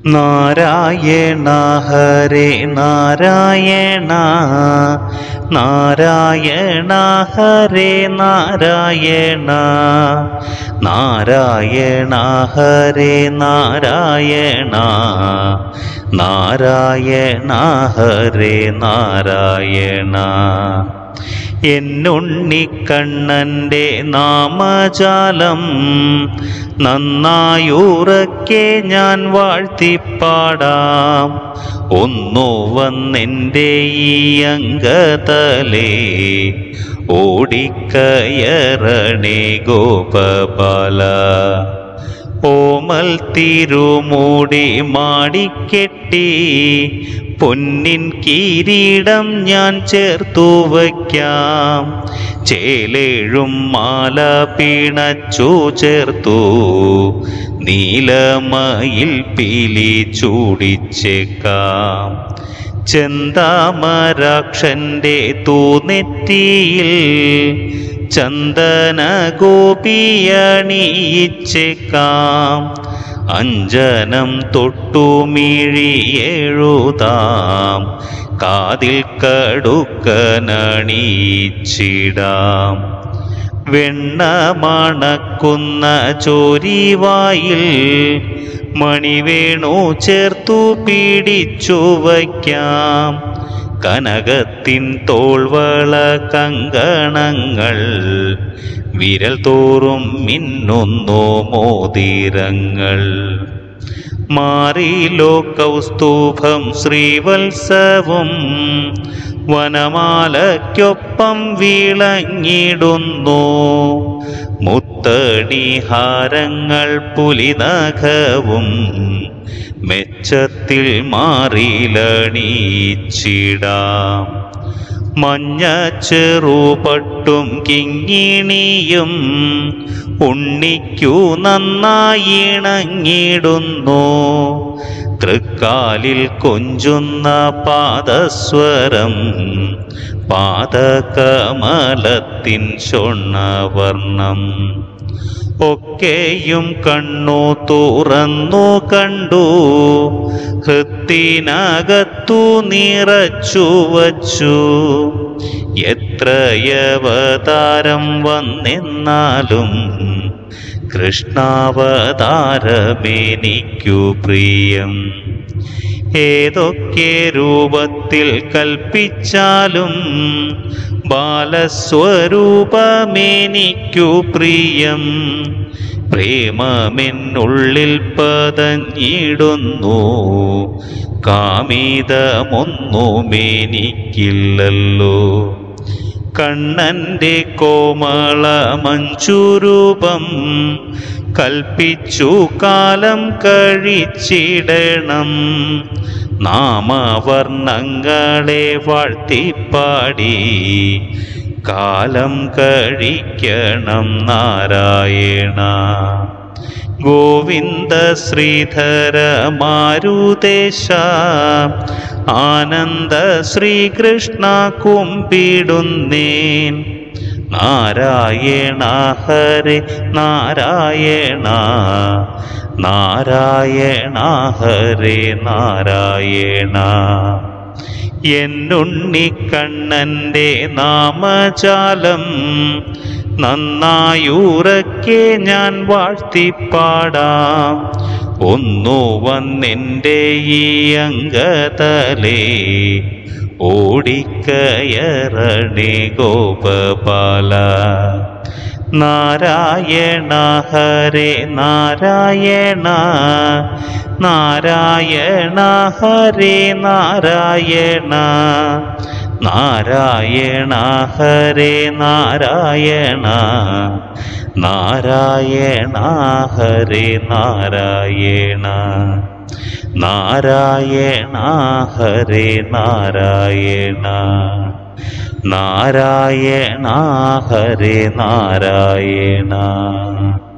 നാരായണ ഹരേ നാരായണ നാരായണ ഹരേ നാരായണ നാരായണ ഹരേ നാരായണ നാരായണ ഹരേ നാരായണ എന്നുണ്ണിക്കണ്ണൻ്റെ നാമജാലം നന്നായുറക്കെ ഞാൻ വാഴ്ത്തിപ്പാടാം ഒന്നു വന്നെൻ്റെ ഈ അങ്കതലേ ഓടിക്കയറണേ ഗോപബാല ഓമൽ തിരുമൂടി മാടിക്കെട്ടി പൊന്നിൻ കിരീടം ഞാൻ ചേർത്തു വയ്ക്കാം ചേലേഴും മാല പിണച്ചു ചേർത്തു നീലമയിൽ പീലി ചൂടിച്ചേക്കാം ചെന്താമരാക്ഷന്റെ തൂനെറ്റിയിൽ ചന്ദന ഗോപിയണിയിച്ചേക്കാം അഞ്ജനം തൊട്ടുമിഴിയെഴുതാം കാതിൽ കടുക്കനണിയിച്ചിടാം വെണ്ണ മണക്കുന്ന ചോരിവായിൽ മണിവേണു ചേർത്തു പിടിച്ചു വയ്ക്കാം കനകത്തിൻ തോൾവള കങ്കണങ്ങൾ വിരൽ തോറും മിന്നുന്നു മോതിരങ്ങൾ മാറിലോ കൗസ്തൂഭം ശ്രീവത്സവും വനമാലയ്ക്കൊപ്പം വിളങ്ങിടുന്നു മുത്തണിഹാരങ്ങൾ പുലിനഖവും മെച്ചത്തിൽ മാറിലണിച്ചിടാം മഞ്ഞ ചെറുപട്ടും കിങ്ങിണിയും ഉണ്ണിക്കു നന്നായി ഇണങ്ങിടുന്നു തൃക്കാലിൽ കൊഞ്ചുന്ന പാദസ്വരം പാദകമലത്തിൻ ഷൊണ്ണവർണം ഒക്കെയും കണ്ണു തുറന്നു കണ്ടു ഹൃത്തിനകത്തു നിറച്ചു വച്ചു എത്രയവതാരം വന്നെന്നാലും കൃഷ്ണാവതാരമെനിക്കു പ്രിയം ഏതൊക്കെ രൂപത്തിൽ കൽപ്പിച്ചാലും ബാലസ്വരൂപമെനിക്കു പ്രിയം പ്രേമമെന്നുള്ളിൽ പതഞ്ഞിടുന്നു കാമിതമൊന്നുമെനിക്കില്ലല്ലോ കണ്ണൻ്റെ കോമള മഞ്ചുരൂപം കൽപ്പിച്ചു കാലം കഴിച്ചിടണം നാമവർണ്ണങ്ങളെ വാഴ്ത്തിപ്പാടി കാലം കഴിക്കണം നാരായണ ഗോവിന്ദ ശ്രീധര മാരുദേശ ആനന്ദ ശ്രീകൃഷ്ണ കുമ്പിടുന്നേൻ നാരായണ ഹരേ നാരായണ നാരായണ ഹരേ നാരായണ എന്നുണ്ണിക്കണ്ണൻ്റെ നാമജാലം നന്നായുറക്കെ ഞാൻ വാഴ്ത്തിപ്പാടാം ഒന്നു വന്നെൻ്റെ ഈ അങ്കതലേ ഓടിക്കയറണേ ഗോപപാല നാരായണ ഹരേ നാരായണ നാരായണ ഹരേ നാരായണ നാരായണ ഹരേ നാരായണ നാരായണ ഹരേ നാരായണ നാരായണ ഹരേ നാരായണ നാരായണ ഹരേ നാരായണ